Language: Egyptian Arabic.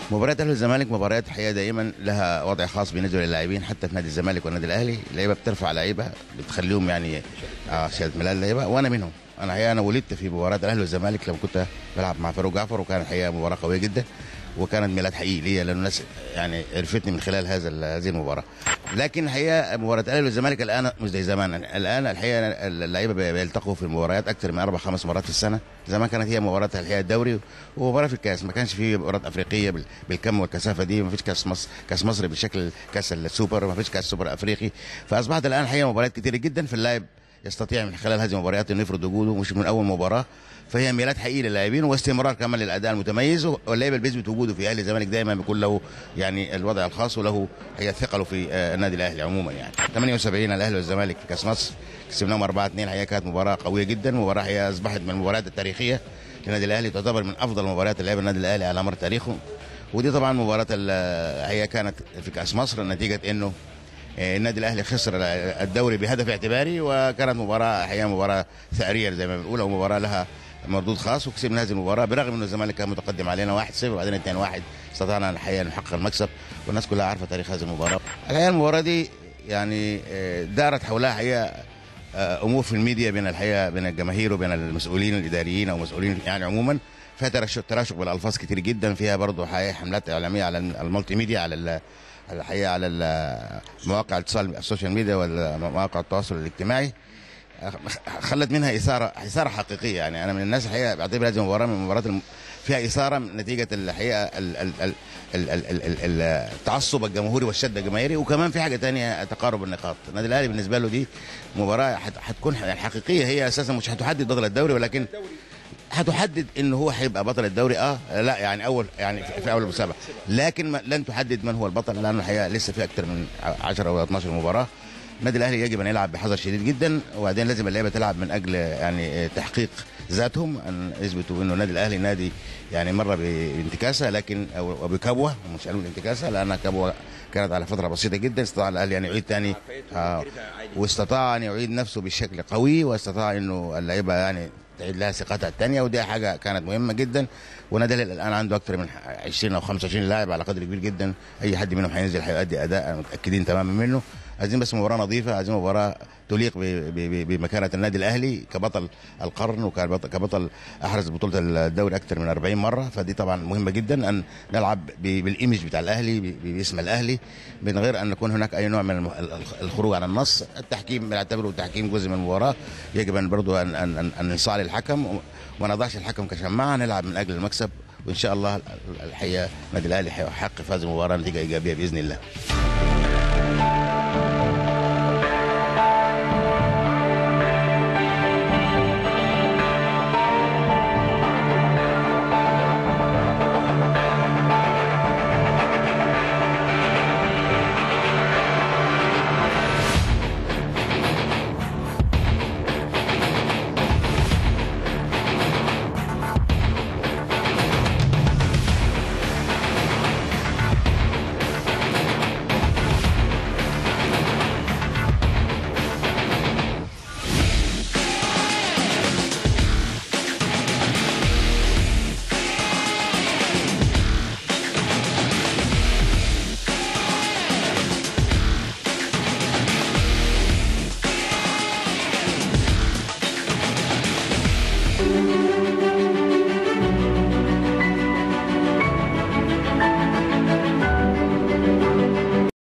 مباريات الاهلي والزمالك مباريات الحقيقه دائما لها وضع خاص بالنسبه للاعبين حتى في نادي الزمالك والنادي الاهلي اللعيبه بترفع لعيبه بتخليهم يعني آه شهاده ميلاد لعيبه وانا منهم انا الحقيقه انا ولدت في مباراه الاهلي والزمالك لما كنت بلعب مع فاروق جعفر وكان الحقيقه مباراه قويه جدا وكانت ميلاد حقيقي ليا لان الناس يعني عرفتني من خلال هذا هذه المباراه لكن الحقيقه مباراه الاهلي والزمالك الان مش زي زمان الان الحقيقه اللعيبه بيلتقوا في المباريات اكثر من اربع خمس مرات في السنه زمان كانت هي مباراه الحقيقه الدوري ومباراه في الكاس ما كانش في مباراه افريقيه بالكم والكثافه دي ما فيش كاس مصر كاس مصر بالشكل كاس السوبر ما فيش كاس سوبر افريقي فاصبحت الان الحقيقه مباريات كثيره جدا في اللاعب يستطيع من خلال هذه المباريات انه يفرض وجوده مش من اول مباراه فهي ميلاد حقيقي للاعبين واستمرار كمان للاداء المتميز واللاعب اللي بيثبت وجوده في اهلي الزمالك دايما بيكون له يعني الوضع الخاص وله هي ثقله في النادي الاهلي عموما يعني 78 الاهلي والزمالك في كاس مصر كسبناهم 4 2 الحقيقه كانت مباراه قويه جدا مباراه هي اصبحت من المباريات التاريخيه للنادي الاهلي تعتبر من افضل مباريات اللي لعبها النادي الاهلي على مر تاريخه ودي طبعا مباراه هي كانت في كاس مصر نتيجه انه النادي الاهلي خسر الدوري بهدف اعتباري وكانت مباراه حقيقه مباراه ثأريه زي ما بنقول او مباراه لها مردود خاص وكسبنا هذه المباراه برغم انه الزمالك كان متقدم علينا 1-0 وبعدين 2-1 استطعنا الحقيقه نحقق المكسب والناس كلها عارفه تاريخ هذه المباراه. الحقيقه المباراه دي يعني دارت حولها حقيقه امور في الميديا بين الحقيقه بين الجماهير وبين المسؤولين الاداريين او مسؤولين يعني عموما فيها تراشق بالالفاظ كتير جدا فيها برضه حقيقه حملات اعلاميه على المالتي ميديا على الحقيقه على مواقع الاتصال السوشيال ميديا ومواقع التواصل الاجتماعي خلت منها اثاره اثاره حقيقيه يعني انا من الناس الحقيقه بعتبر هذه المباراه من المباريات فيها اثاره نتيجه الحقيقه التعصب الجمهوري والشد الجماهيري وكمان في حاجه ثانيه تقارب النقاط النادي الاهلي بالنسبه له دي مباراه هتكون حقيقيه هي اساسا مش هتحدد بطل الدوري ولكن هتحدد ان هو هيبقى بطل الدوري اه لا يعني اول يعني في اول المسابقه لكن لن تحدد من هو البطل لانه الحقيقه لسه في اكثر من 10 او 12 مباراه النادي الاهلي يجب ان يلعب بحذر شديد جدا وبعدين لازم اللعيبه تلعب من اجل يعني تحقيق ذاتهم ان يثبتوا انه النادي الاهلي نادي يعني مر بانتكاسه لكن او بكبوه مش هنقول انتكاسه لانها كبوه كانت على فتره بسيطه جدا استطاع الاهلي يعني يعيد ثاني آه واستطاع ان يعيد نفسه بشكل قوي واستطاع انه اللعيبه يعني تعيد لها ثقتها الثانيه ودي حاجه كانت مهمه جدا ونادي الان عنده اكثر من 20 او 25 لاعب على قدر كبير جدا اي حد منهم هينزل هيؤدي اداء متاكدين تماما منه عايزين بس مباراه نظيفه عايزين مباراه تليق بمكانه النادي الاهلي كبطل القرن وكبطل احرز بطوله الدوري اكثر من 40 مره فدي طبعا مهمه جدا ان نلعب بالايمج بتاع الاهلي باسم الاهلي من غير ان يكون هناك اي نوع من الخروج عن النص التحكيم بنعتبره التحكيم جزء من المباراه يجب ان برضه ان ان ان نصاع للحكم وما نضعش الحكم كشماعه نلعب من اجل المكسب وان شاء الله الحقيقه النادي الاهلي هيحقق في هذه المباراه نتيجه ايجابيه باذن الله